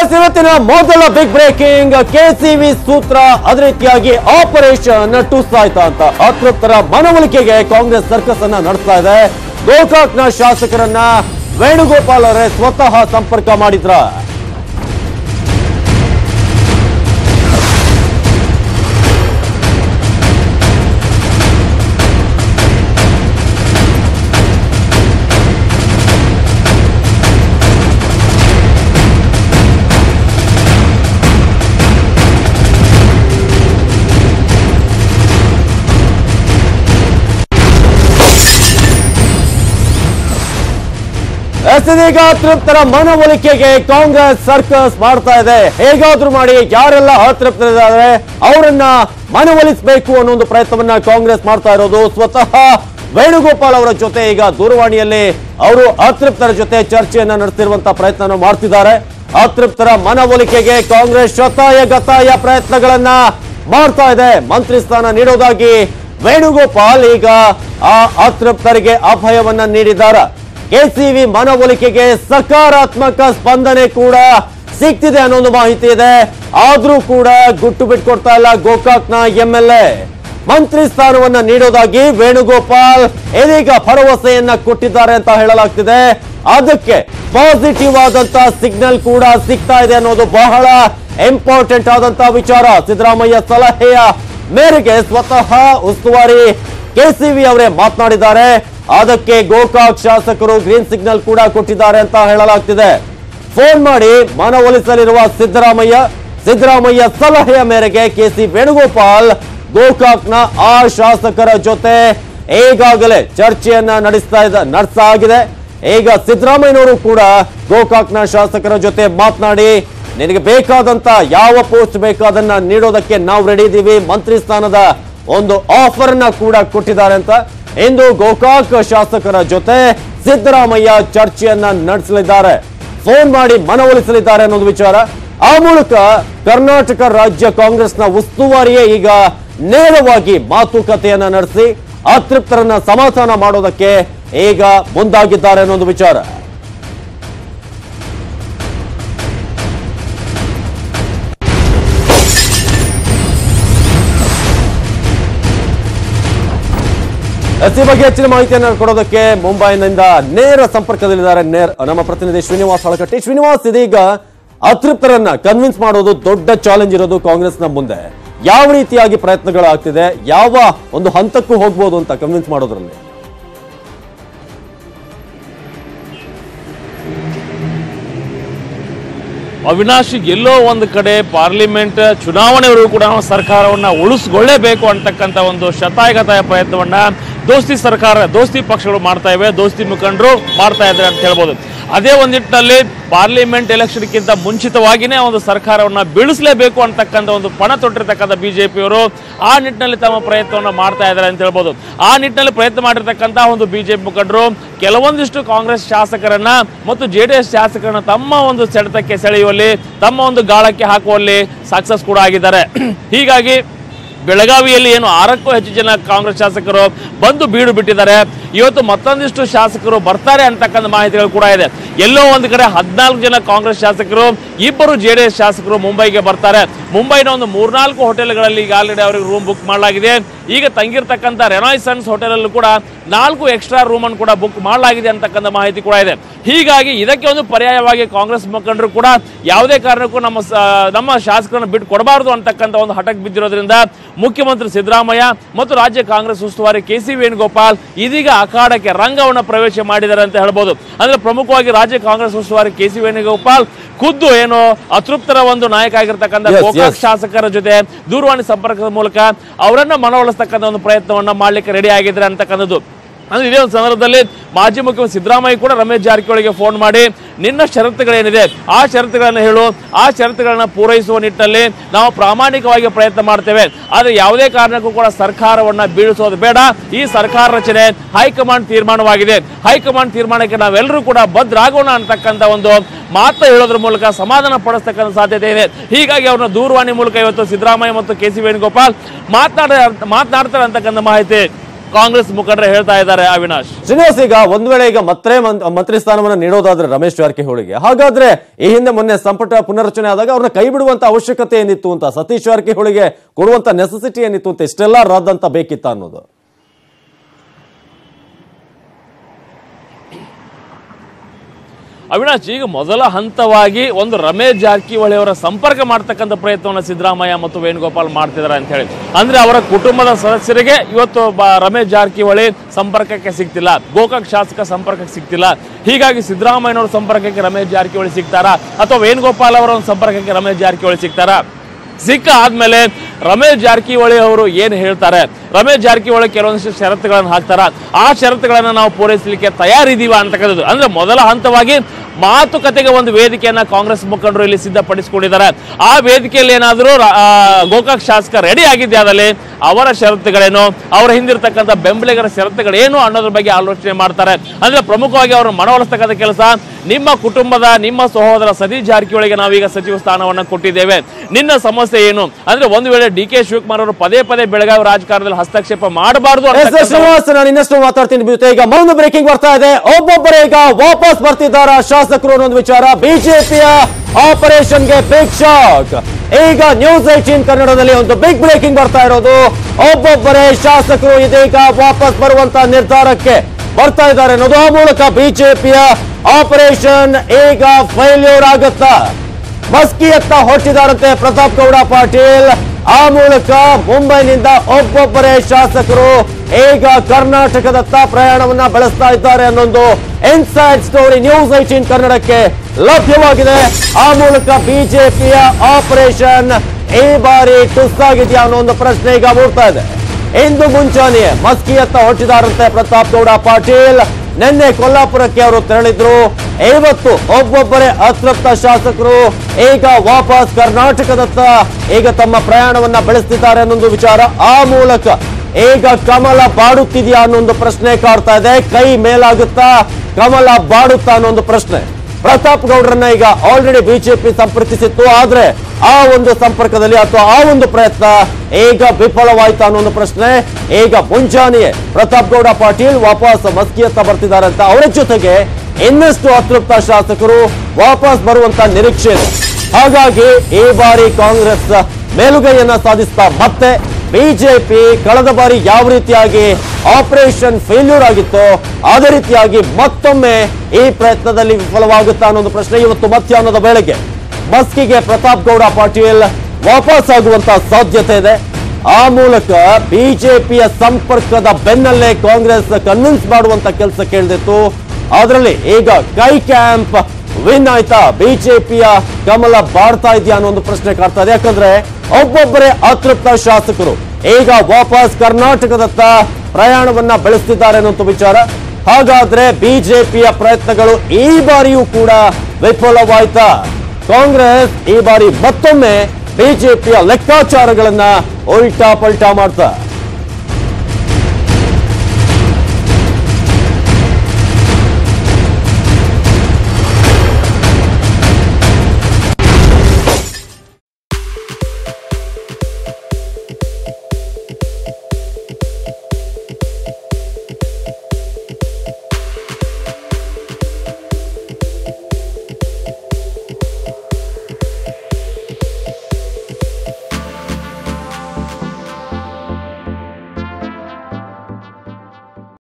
S ಇವತ್ತಿನ ಮೊದಲ big breaking ಕೆಸಿವಿ ಸೂತ್ರ ಅದೇ ರೀತಿಯಾಗಿ ಆಪರೇಷನ್ ಟುಸ್ ಆಯ್ತಾ ಅಂತ ಅತೃಪ್ತರ ಮನವೊಲಿಕೆಗೆ ಕಾಂಗ್ರೆಸ್ ಸರ್ಕಸ್ ಅನ್ನ ನಡೆಸ್ತಾ ಇದೆ ಗೋಕಾಕ್ನ ಶಾಸಕರನ್ನ ವೇಣುಗೋಪಾಲ್ ಅವರೇ ಸ್ವತಃ ಸಂಪರ್ಕ ಮಾಡಿದ್ರ ಎಸ್ ಇದೀಗ ಅತೃಪ್ತರ ಮನವೊಲಿಕೆಗೆ ಕಾಂಗ್ರೆಸ್ ಸರ್ಕಸ್ ಮಾಡ್ತಾ ಇದೆ ಹೇಗಾದ್ರೂ ಮಾಡಿ ಯಾರೆಲ್ಲ ಅತೃಪ್ತರಿದ್ದಾರೆ ಅವರನ್ನ ಮನವೊಲಿಸಬೇಕು ಅನ್ನೋ ಒಂದು ಪ್ರಯತ್ನವನ್ನ ಕಾಂಗ್ರೆಸ್ ಮಾಡ್ತಾ ಇರೋದು ಸ್ವತಃ ವೇಣುಗೋಪಾಲ್ ಅವರ ಜೊತೆ ಈಗ ದೂರವಾಣಿಯಲ್ಲಿ ಅವರು ಅತೃಪ್ತರ ಜೊತೆ ಚರ್ಚೆಯನ್ನ ನಡೆಸಿರುವಂತ ಪ್ರಯತ್ನ ಮಾಡ್ತಿದ್ದಾರೆ ಅತೃಪ್ತರ ಮನವೊಲಿಕೆಗೆ ಕಾಂಗ್ರೆಸ್ ಶತಾಯ ಗತಾಯ ಪ್ರಯತ್ನಗಳನ್ನ ಮಾಡ್ತಾ ಇದೆ ಮಂತ್ರಿ ಸ್ಥಾನ ನೀಡೋದಾಗಿ ವೇಣುಗೋಪಾಲ್ ಈಗ ಆ ಅತೃಪ್ತರಿಗೆ ಅಭಯವನ್ನ ನೀಡಿದ್ದಾರೆ ಕೆಸಿವಿ ಮನವೊಲಿಕೆಗೆ ಸಕಾರಾತ್ಮಕ ಸ್ಪಂದನೆ ಕೂಡ ಸಿಗ್ತಿದೆ ಅನ್ನೋ ಒಂದು ಮಾಹಿತಿ ಇದೆ ಆದ್ರೂ ಕೂಡ ಗುಟ್ಟು ಬಿಟ್ಕೊಡ್ತಾ ಇಲ್ಲ ಗೋಕಾಕ್ನ ಎಂ ಎಲ್ ಎ ಮಂತ್ರಿ ಸ್ಥಾನವನ್ನ ನೀಡೋದಾಗಿ ವೇಣುಗೋಪಾಲ್ ಇದೀಗ ಭರವಸೆಯನ್ನ ಕೊಟ್ಟಿದ್ದಾರೆ ಅಂತ ಹೇಳಲಾಗ್ತಿದೆ ಅದಕ್ಕೆ ಪಾಸಿಟಿವ್ ಆದಂತ ಸಿಗ್ನಲ್ ಕೂಡ ಸಿಗ್ತಾ ಇದೆ ಅನ್ನೋದು ಬಹಳ ಇಂಪಾರ್ಟೆಂಟ್ ಆದಂತ ವಿಚಾರ ಸಿದ್ದರಾಮಯ್ಯ ಸಲಹೆಯ ಮೇರೆಗೆ ಸ್ವತಃ ಉಸ್ತುವಾರಿ ಕೆಸಿವಿ ಅವರೇ ಮಾತನಾಡಿದ್ದಾರೆ ಅದಕ್ಕೆ ಗೋಕಾಕ್ ಶಾಸಕರು ಗ್ರೀನ್ ಸಿಗ್ನಲ್ ಕೂಡ ಕೊಟ್ಟಿದ್ದಾರೆ ಅಂತ ಹೇಳಲಾಗ್ತಿದೆ ಫೋನ್ ಮಾಡಿ ಮನವೊಲಿಸಲಿರುವ ಸಿದ್ದರಾಮಯ್ಯ ಸಿದ್ದರಾಮಯ್ಯ ಸಲಹೆಯ ಮೇರೆಗೆ ಕೆಸಿ ವೇಣುಗೋಪಾಲ್ ಗೋಕಾಕ್ನ ಆ ಶಾಸಕರ ಜೊತೆ ಈಗಾಗಲೇ ಚರ್ಚೆಯನ್ನ ನಡೆಸ್ತಾ ಇದ್ದ ನಡೆಸ್ತಾ ಆಗಿದೆ ಈಗ ಸಿದ್ದರಾಮಯ್ಯನವರು ಕೂಡ ಗೋಕಾಕ್ನ ಶಾಸಕರ ಜೊತೆ ಮಾತನಾಡಿ ನಿನಗೆ ಬೇಕಾದಂತ ಯಾವ ಪೋಸ್ಟ್ ಬೇಕು ಅದನ್ನ ನೀಡೋದಕ್ಕೆ ನಾವು ರೆಡಿ ಇದ್ದೀವಿ ಮಂತ್ರಿ ಸ್ಥಾನದ ಒಂದು ಆಫರ್ ನ ಕೂಡ ಕೊಟ್ಟಿದ್ದಾರೆ ಅಂತ ಇಂದು ಗೋಕಾಕ್ ಶಾಸಕರ ಜೊತೆ ಸಿದ್ದರಾಮಯ್ಯ ಚರ್ಚೆಯನ್ನ ನಡೆಸಲಿದ್ದಾರೆ ಫೋನ್ ಮಾಡಿ ಮನವೊಲಿಸಲಿದ್ದಾರೆ ಅನ್ನೋದು ವಿಚಾರ ಆ ಮೂಲಕ ಕರ್ನಾಟಕ ರಾಜ್ಯ ಕಾಂಗ್ರೆಸ್ನ ಉಸ್ತುವಾರಿಯೇ ಈಗ ನೇರವಾಗಿ ಮಾತುಕತೆಯನ್ನ ನಡೆಸಿ ಅತೃಪ್ತರನ್ನ ಸಮಾಧಾನ ಮಾಡೋದಕ್ಕೆ ಈಗ ಮುಂದಾಗಿದ್ದಾರೆ ಅನ್ನೋದು ವಿಚಾರ ಎಸ್ ಈ ಬಗ್ಗೆ ಹೆಚ್ಚಿನ ಮಾಹಿತಿಯನ್ನು ಕೊಡೋದಕ್ಕೆ ಮುಂಬೈನಿಂದ ನೇರ ಸಂಪರ್ಕದಲ್ಲಿದ್ದಾರೆ ನೇರ ನಮ್ಮ ಪ್ರತಿನಿಧಿ ಶ್ರೀನಿವಾಸ್ ಹಳಕಟ್ಟಿ ಶ್ರೀನಿವಾಸ್ ಇದೀಗ ಅತೃಪ್ತರನ್ನ ಕನ್ವಿನ್ಸ್ ಮಾಡೋದು ದೊಡ್ಡ ಚಾಲೆಂಜ್ ಇರೋದು ಕಾಂಗ್ರೆಸ್ನ ಮುಂದೆ ಯಾವ ರೀತಿಯಾಗಿ ಪ್ರಯತ್ನಗಳಾಗ್ತಿದೆ ಯಾವ ಒಂದು ಹಂತಕ್ಕೂ ಹೋಗ್ಬೋದು ಅಂತ ಕನ್ವಿನ್ಸ್ ಮಾಡೋದ್ರಲ್ಲಿ ಅವಿನಾಶ್ ಎಲ್ಲೋ ಒಂದು ಕಡೆ ಪಾರ್ಲಿಮೆಂಟ್ ಚುನಾವಣೆವರೆಗೂ ಕೂಡ ನಾವು ಸರ್ಕಾರವನ್ನ ಉಳಿಸ್ಕೊಳ್ಳೇಬೇಕು ಅಂತಕ್ಕಂಥ ಒಂದು ಶತಾಯಗತಾಯ ಪ್ರಯತ್ನವನ್ನ ದೋಸ್ತಿ ಸರ್ಕಾರ ದೋಸ್ತಿ ಪಕ್ಷಗಳು ಮಾಡ್ತಾ ಇವೆ ದೋಸ್ತಿ ಮುಖಂಡರು ಮಾಡ್ತಾ ಇದ್ದಾರೆ ಅಂತ ಹೇಳ್ಬೋದು ಅದೇ ಒಂದು ನಿಟ್ಟಿನಲ್ಲಿ ಪಾರ್ಲಿಮೆಂಟ್ ಎಲೆಕ್ಷನ್ಗಿಂತ ಮುಂಚಿತವಾಗಿಯೇ ಒಂದು ಸರ್ಕಾರವನ್ನ ಬೀಳಿಸಲೇಬೇಕು ಅಂತಕ್ಕಂಥ ಒಂದು ಪಣ ತೊಟ್ಟಿರ್ತಕ್ಕಂಥ ಬಿಜೆಪಿಯವರು ಆ ನಿಟ್ಟಿನಲ್ಲಿ ತಮ್ಮ ಪ್ರಯತ್ನವನ್ನು ಮಾಡ್ತಾ ಇದ್ದಾರೆ ಅಂತ ಹೇಳ್ಬೋದು ಆ ನಿಟ್ಟಿನಲ್ಲಿ ಪ್ರಯತ್ನ ಮಾಡಿರ್ತಕ್ಕಂಥ ಒಂದು ಬಿಜೆಪಿ ಮುಖಂಡರು ಕೆಲವೊಂದಿಷ್ಟು ಕಾಂಗ್ರೆಸ್ ಶಾಸಕರನ್ನ ಮತ್ತು ಜೆ ಡಿ ಎಸ್ ಶಾಸಕರನ್ನ ತಮ್ಮ ಒಂದು ಸೆಳೆತಕ್ಕೆ ಸೆಳೆಯುವಲ್ಲಿ ತಮ್ಮ ಒಂದು ಗಾಳಕ್ಕೆ ಹಾಕುವಲ್ಲಿ ಸಕ್ಸಸ್ ಕೂಡ ಆಗಿದ್ದಾರೆ ಹೀಗಾಗಿ ಬೆಳಗಾವಿಯಲ್ಲಿ ಏನು ಆರಕ್ಕೂ ಹೆಚ್ಚು ಜನ ಕಾಂಗ್ರೆಸ್ ಶಾಸಕರು ಬಂದು ಬೀಡು ಬಿಟ್ಟಿದ್ದಾರೆ ಇವತ್ತು ಮತ್ತೊಂದಿಷ್ಟು ಶಾಸಕರು ಬರ್ತಾರೆ ಅಂತಕ್ಕಂಥ ಮಾಹಿತಿಗಳು ಕೂಡ ಇದೆ ಎಲ್ಲೋ ಒಂದು ಕಡೆ ಹದಿನಾಲ್ಕು ಜನ ಕಾಂಗ್ರೆಸ್ ಶಾಸಕರು ಇಬ್ಬರು ಜೆ ಡಿ ಎಸ್ ಶಾಸಕರು ಮುಂಬೈಗೆ ಬರ್ತಾರೆ ಮುಂಬೈನ ಒಂದು ಮೂರ್ನಾಲ್ಕು ಹೋಟೆಲ್ಗಳಲ್ಲಿ ಈಗ ಆಲ್ರೆಡಿ ಅವರಿಗೆ ರೂಮ್ ಬುಕ್ ಮಾಡಲಾಗಿದೆ ಈಗ ತಂಗಿರ್ತಕ್ಕಂಥ ರೆನಾಯ್ಸನ್ಸ್ ಹೋಟೆಲಲ್ಲೂ ಕೂಡ ನಾಲ್ಕು ಎಕ್ಸ್ಟ್ರಾ ರೂಮ್ ಅನ್ನು ಕೂಡ ಬುಕ್ ಮಾಡಲಾಗಿದೆ ಅಂತಕ್ಕಂಥ ಮಾಹಿತಿ ಕೂಡ ಇದೆ ಹೀಗಾಗಿ ಇದಕ್ಕೆ ಒಂದು ಪರ್ಯಾಯವಾಗಿ ಕಾಂಗ್ರೆಸ್ ಮುಖಂಡರು ಕೂಡ ಯಾವುದೇ ಕಾರಣಕ್ಕೂ ನಮ್ಮ ಸ- ನಮ್ಮ ಶಾಸಕರನ್ನು ಬಿಟ್ಟು ಕೊಡಬಾರದು ಅಂತಕ್ಕಂಥ ಒಂದು ಹಠಕ್ಕೆ ಬಿದ್ದಿರೋದ್ರಿಂದ ಮುಖ್ಯಮಂತ್ರಿ ಸಿದ್ದರಾಮಯ್ಯ ಮತ್ತು ರಾಜ್ಯ ಕಾಂಗ್ರೆಸ್ ಉಸ್ತುವಾರಿ ಕೆ ಸಿ ವೇಣುಗೋಪಾಲ್ ಇದೀಗ ಅಖಾಡಕ್ಕೆ ರಂಗವನ್ನು ಪ್ರವೇಶ ಮಾಡಿದ್ದಾರೆ ಅಂತ ಹೇಳ್ಬೋದು ಅಂದ್ರೆ ಪ್ರಮುಖವಾಗಿ ರಾಜ್ಯ ಕಾಂಗ್ರೆಸ್ ಉಸ್ತುವಾರಿ ಕೆ ಸಿ ವೇಣುಗೋಪಾಲ್ ಖುದ್ದು ಏನು ಅತೃಪ್ತರ ಒಂದು ನಾಯಕ ಆಗಿರ್ತಕ್ಕಂಥ Yes, ಗೋಕಾಕ್ yes. ಶಾಸಕರ ಜೊತೆ ದೂರವಾಣಿ ಸಂಪರ್ಕದ ಮೂಲಕ ಅವರನ್ನ ಮನವೊಲಿಸ್ತಕ್ಕಂಥ ಒಂದು ಪ್ರಯತ್ನವನ್ನ ಮಾಡ್ಲಿಕ್ಕೆ ರೆಡಿ ಆಗಿದ್ದಾರೆ ಅಂತಕ್ಕಂಥದ್ದು ಅಂದ್ರೆ ಇದೇ ಒಂದು ಸಂದರ್ಭದಲ್ಲಿ ಮಾಜಿ ಮುಖ್ಯಮಂತ್ರಿ ಸಿದ್ದರಾಮಯ್ಯ ಕೂಡ ರಮೇಶ್ ಜಾರಕಿಹೊಳಿಗೆ ಫೋನ್ ಮಾಡಿ ನಿನ್ನ ಷರತ್ತುಗಳೇನಿದೆ ಆ ಷರತ್ತುಗಳನ್ನು ಹೇಳು ಆ ಷರತ್ತುಗಳನ್ನ ಪೂರೈಸುವ ನಿಟ್ಟಿನಲ್ಲಿ ನಾವು ಪ್ರಾಮಾಣಿಕವಾಗಿ ಪ್ರಯತ್ನ ಮಾಡ್ತೇವೆ ಆದರೆ ಯಾವುದೇ ಕಾರಣಕ್ಕೂ ಕೂಡ ಸರ್ಕಾರವನ್ನ ಬೀಳಿಸೋದು ಬೇಡ ಈ ಸರ್ಕಾರ ರಚನೆ ಹೈಕಮಾಂಡ್ ತೀರ್ಮಾನವಾಗಿದೆ ಹೈಕಮಾಂಡ್ ತೀರ್ಮಾನಕ್ಕೆ ನಾವೆಲ್ಲರೂ ಕೂಡ ಬದ್ಧರಾಗೋಣ ಅಂತಕ್ಕಂಥ ಒಂದು ಮಾತು ಹೇಳೋದ್ರ ಮೂಲಕ ಸಮಾಧಾನ ಪಡಿಸ್ತಕ್ಕಂಥ ಸಾಧ್ಯತೆ ಇದೆ ಹೀಗಾಗಿ ಅವ್ರನ್ನ ದೂರವಾಣಿ ಮೂಲಕ ಇವತ್ತು ಸಿದ್ದರಾಮಯ್ಯ ಮತ್ತು ಕೆ ಸಿ ವೇಣುಗೋಪಾಲ್ ಮಾತನಾಡ ಮಾತನಾಡ್ತಾರೆ ಅಂತಕ್ಕಂಥ ಮಾಹಿತಿ ಕಾಂಗ್ರೆಸ್ ಮುಖಂಡರು ಹೇಳ್ತಾ ಇದ್ದಾರೆ ಅವಿನಾಶ್ ಶ್ರೀನಿವಾಸ್ ಈಗ ಒಂದ್ ವೇಳೆ ಈಗ ಮತ್ತೆ ಮಂ- ಮಂತ್ರಿ ಸ್ಥಾನವನ್ನ ನೀಡೋದಾದ್ರೆ ರಮೇಶ್ ಜಾರಕಿಹೊಳಿಗೆ ಹಾಗಾದ್ರೆ ಈ ಹಿಂದೆ ಮೊನ್ನೆ ಸಂಪುಟ ಪುನರ್ರಚನೆ ಆದಾಗ ಅವ್ರನ್ನ ಕೈ ಬಿಡುವಂತ ಅವಶ್ಯಕತೆ ಏನಿತ್ತು ಅಂತ ಸತೀಶ್ ಜಾರಕಿಹೊಳಿಗೆ ಕೊಡುವಂತ ನೆಸೆಸಿಟಿ ಏನಿತ್ತು ಅಂತ ಇಷ್ಟೆಲ್ಲ ರದ್ದಂತ ಬೇಕಿತ್ತ ಅನ್ನೋದು ಅವಿನಾಶ್ ಈಗ ಮೊದಲ ಹಂತವಾಗಿ ಒಂದು ರಮೇಶ್ ಜಾರಕಿಹೊಳಿ ಅವರ ಸಂಪರ್ಕ ಮಾಡ್ತಕ್ಕಂಥ ಪ್ರಯತ್ನವನ್ನು ಸಿದ್ದರಾಮಯ್ಯ ಮತ್ತು ವೇಣುಗೋಪಾಲ್ ಮಾಡ್ತಿದ್ದಾರೆ ಅಂತ ಹೇಳಿ ಅಂದ್ರೆ ಅವರ ಕುಟುಂಬದ ಸದಸ್ಯರಿಗೆ ಇವತ್ತು ಬ- ರಮೇಶ್ ಜಾರಕಿಹೊಳಿ ಸಂಪರ್ಕಕ್ಕೆ ಸಿಗ್ತಿಲ್ಲ ಗೋಕಾಕ್ ಶಾಸಕ ಸಂಪರ್ಕಕ್ಕೆ ಸಿಗ್ತಿಲ್ಲ ಹೀಗಾಗಿ ಸಿದ್ದರಾಮಯ್ಯನವರ ಸಂಪರ್ಕಕ್ಕೆ ರಮೇಶ್ ಜಾರಕಿಹೊಳಿ ಸಿಗ್ತಾರಾ ಅಥವಾ ವೇಣುಗೋಪಾಲ್ ಅವರ ಒಂದು ಸಂಪರ್ಕಕ್ಕೆ ರಮೇಶ್ ಜಾರಕಿಹೊಳಿ ಸಿಗ್ತಾರಾ ಸಿಕ್ಕ ಆದ್ಮೇಲೆ ರಮೇಶ್ ಜಾರಕಿಹೊಳಿ ಅವರು ಏನು ಹೇಳ್ತಾರೆ ರಮೇಶ್ ಜಾರಕಿಹೊಳಿ ಕೆಲವೊಂದಿಷ್ಟು ಷರತ್ತುಗಳನ್ನು ಹಾಕ್ತಾರ ಆ ಷರತ್ತುಗಳನ್ನು ನಾವು ಪೂರೈಸಲಿಕ್ಕೆ ತಯಾರಿದೀವ ಅಂತಕ್ಕಂಥದ್ದು ಅಂದ್ರೆ ಮೊದಲ ಹಂತವಾಗಿ ಮಾತುಕತೆಗೆ ಒಂದು ವೇದಿಕೆಯನ್ನ ಕಾಂಗ್ರೆಸ್ ಮುಖಂಡರು ಇಲ್ಲಿ ಸಿದ್ಧಪಡಿಸಿಕೊಂಡಿದ್ದಾರೆ ಆ ವೇದಿಕೆಯಲ್ಲಿ ಏನಾದರೂ ಗೋಕಾಕ್ ಶಾಸಕ ರೆಡಿ ಆಗಿದ್ದೆ ಆದಲ್ಲಿ ಅವರ ಷರತ್ತುಗಳೇನು ಅವರ ಹಿಂದಿರ್ತಕ್ಕಂಥ ಬೆಂಬಲಿಗರ ಷರತ್ತುಗಳೇನು ಅನ್ನೋದ್ರ ಬಗ್ಗೆ ಆಲೋಚನೆ ಮಾಡ್ತಾರೆ ಅಂದ್ರೆ ಪ್ರಮುಖವಾಗಿ ಅವರು ಮನವೊಲಿಸ್ತಕ್ಕಂಥ ಕೆಲಸ ನಿಮ್ಮ ಕುಟುಂಬದ ನಿಮ್ಮ ಸಹೋದರ ಸತೀಶ್ ಜಾರಕಿಹೊಳಿಗೆ ನಾವೀಗ ಸಚಿವ ಸ್ಥಾನವನ್ನ ಕೊಟ್ಟಿದ್ದೇವೆ ನಿನ್ನ ಸಮಸ್ಯೆ ಏನು ಅಂದ್ರೆ ಒಂದು ವೇಳೆ ಡಿ ಕೆ ಶಿವಕುಮಾರ್ ಅವರು ಪದೇ ಪದೇ ಬೆಳಗಾವಿ ರಾಜಕಾರಣದಲ್ಲಿ ಹಸ್ತಕ್ಷೇಪ ಮಾಡಬಾರದು ಎಸ್ ಎಸ್ ಶ್ರೀನಿವಾಸ್ ನಾನು ಇನ್ನಷ್ಟು ಮಾತಾಡ್ತೀನಿ ಜೊತೆ ಈಗ ಮತ್ತೊಂದು ಬ್ರೇಕಿಂಗ್ ಬರ್ತಾ ಇದೆ ಒಬ್ಬೊಬ್ಬರೇ ಈಗ ವಾಪಸ್ ಬರ್ತಿದ್ದಾರ ಶಾಸಕರು ಅನ್ನೋ ಒಂದು ವಿಚಾರ ಬಿಜೆಪಿಯ ಆಪರೇಷನ್ಗೆ ಬಿಗ್ ಶಾಕ್ ಈಗ ನ್ಯೂಸ್ ಏಟೀನ್ ಕನ್ನಡದಲ್ಲಿ ಒಂದು ಬಿಗ್ ಬ್ರೇಕಿಂಗ್ ಬರ್ತಾ ಇರೋದು ಒಬ್ಬೊಬ್ಬರೇ ಶಾಸಕರು ಇದೀಗ ವಾಪಸ್ ಬರುವಂತ ನಿರ್ಧಾರಕ್ಕೆ ಬರ್ತಾ ಇದ್ದಾರೆ ಅನ್ನೋದು ಆ ಮೂಲಕ ಬಿಜೆಪಿಯ ಆಪರೇಷನ್ ಈಗ ಫೈಲ್ಯೂರ್ ಆಗುತ್ತಾ ಮಸ್ಕಿಯತ್ತ ಹೊರಟಿದ್ದಾರಂತೆ ಪ್ರತಾಪ್ ಗೌಡ ಪಾಟೀಲ್ ಆ ಮೂಲಕ ಮುಂಬೈನಿಂದ ಒಬ್ಬೊಬ್ಬರೇ ಶಾಸಕರು ಈಗ ಕರ್ನಾಟಕದತ್ತ ಪ್ರಯಾಣವನ್ನ ಬೆಳೆಸ್ತಾ ಇದ್ದಾರೆ ಅನ್ನೊಂದು ಇನ್ಸೈಡ್ ಸ್ಟೋರಿ ನ್ಯೂಸ್ ಏಟೀನ್ ಕನ್ನಡಕ್ಕೆ ಲಭ್ಯವಾಗಿದೆ ಆ ಮೂಲಕ ಬಿಜೆಪಿಯ ಆಪರೇಷನ್ ಈ ಬಾರಿ ಟುಸ್ಸಾಗಿದೆಯಾ ಅನ್ನೋ ಒಂದು ಪ್ರಶ್ನೆ ಈಗ ಮೂಡ್ತಾ ಇದೆ ಇಂದು ಮುಂಚಾನೆಯೇ ಮಸ್ಕಿಯತ್ತ ಹೊರಟಿದ್ದಾರಂತೆ ಪ್ರತಾಪ್ ಗೌಡ ಪಾಟೀಲ್ ನಿನ್ನೆ ಕೊಲ್ಲಾಪುರಕ್ಕೆ ಅವರು ತೆರಳಿದ್ರು ಇವತ್ತು ಒಬ್ಬೊಬ್ಬರೇ ಅತೃಪ್ತ ಶಾಸಕರು ಈಗ ವಾಪಸ್ ಕರ್ನಾಟಕದತ್ತ ಈಗ ತಮ್ಮ ಪ್ರಯಾಣವನ್ನ ಬೆಳೆಸ್ತಿದ್ದಾರೆ ಅನ್ನೊಂದು ವಿಚಾರ ಆ ಮೂಲಕ ಈಗ ಕಮಲ ಬಾಡುತ್ತಿದೆಯಾ ಅನ್ನೊಂದು ಪ್ರಶ್ನೆ ಕಾಡ್ತಾ ಇದೆ ಕೈ ಮೇಲಾಗುತ್ತಾ ಕಮಲ ಬಾಡುತ್ತಾ ಅನ್ನೊಂದು ಪ್ರಶ್ನೆ ಪ್ರತಾಪ್ ಗೌಡ್ರನ್ನ ಈಗ ಆಲ್ರೆಡಿ ಬಿಜೆಪಿ ಸಂಪರ್ಕಿಸಿತ್ತು ಆದ್ರೆ ಆ ಒಂದು ಸಂಪರ್ಕದಲ್ಲಿ ಅಥವಾ ಆ ಒಂದು ಪ್ರಯತ್ನ ಈಗ ವಿಫಲವಾಯ್ತಾ ಅನ್ನೋ ಒಂದು ಪ್ರಶ್ನೆ ಈಗ ಮುಂಜಾನೆಯೇ ಪ್ರತಾಪ್ ಗೌಡ ಪಾಟೀಲ್ ವಾಪಸ್ ಮಸ್ಕಿಯತ್ತ ಬರ್ತಿದ್ದಾರೆ ಅಂತ ಅವರ ಜೊತೆಗೆ ಇನ್ನಷ್ಟು ಅತೃಪ್ತ ಶಾಸಕರು ವಾಪಸ್ ಬರುವಂತ ನಿರೀಕ್ಷೆ ಇದೆ ಹಾಗಾಗಿ ಈ ಬಾರಿ ಕಾಂಗ್ರೆಸ್ ಮೇಲುಗೈಯನ್ನ ಸಾಧಿಸ್ತಾ ಮತ್ತೆ ಬಿಜೆಪಿ ಕಳೆದ ಬಾರಿ ಯಾವ ರೀತಿಯಾಗಿ ಆಪರೇಷನ್ ಫೇಲ್ಯೂರ್ ಆಗಿತ್ತೋ ಅದೇ ರೀತಿಯಾಗಿ ಮತ್ತೊಮ್ಮೆ ಈ ಪ್ರಯತ್ನದಲ್ಲಿ ವಿಫಲವಾಗುತ್ತಾ ಅನ್ನೋದು ಪ್ರಶ್ನೆ ಇವತ್ತು ಮಧ್ಯಾಹ್ನದ ವೇಳೆಗೆ ಮಸ್ಕಿಗೆ ಪ್ರತಾಪ್ ಗೌಡ ಪಾಟೀಲ್ ವಾಪಸ್ ಆಗುವಂತ ಸಾಧ್ಯತೆ ಇದೆ ಆ ಮೂಲಕ ಬಿಜೆಪಿಯ ಸಂಪರ್ಕದ ಬೆನ್ನಲ್ಲೇ ಕಾಂಗ್ರೆಸ್ ಕನ್ವಿನ್ಸ್ ಮಾಡುವಂತ ಕೆಲಸ ಕೇಳಿದಿತ್ತು ಅದರಲ್ಲಿ ಈಗ ಕೈ ಕ್ಯಾಂಪ್ ವಿನ್ ಆಯ್ತಾ ಬಿಜೆಪಿಯ ಕಮಲ ಬಾಡ್ತಾ ಇದೆಯಾ ಅನ್ನೋ ಒಂದು ಪ್ರಶ್ನೆ ಕಾಡ್ತಾ ಇದೆ ಯಾಕಂದ್ರೆ ಒಬ್ಬೊಬ್ಬರೇ ಅತೃಪ್ತ ಶಾಸಕರು ಈಗ ವಾಪಸ್ ಕರ್ನಾಟಕದತ್ತ ಪ್ರಯಾಣವನ್ನ ಬೆಳೆಸ್ತಿದ್ದಾರೆ ಅನ್ನೋ ವಿಚಾರ ಹಾಗಾದ್ರೆ ಬಿಜೆಪಿಯ ಪ್ರಯತ್ನಗಳು ಈ ಬಾರಿಯೂ ಕೂಡ ವಿಫಲವಾಯ್ತಾ ಕಾಂಗ್ರೆಸ್ ಈ ಬಾರಿ ಮತ್ತೊಮ್ಮೆ ಬಿಜೆಪಿಯ ಲೆಕ್ಕಾಚಾರಗಳನ್ನ ಉಲ್ಟಾ ಪಲ್ಟಾ ಮಾಡ್ತಾ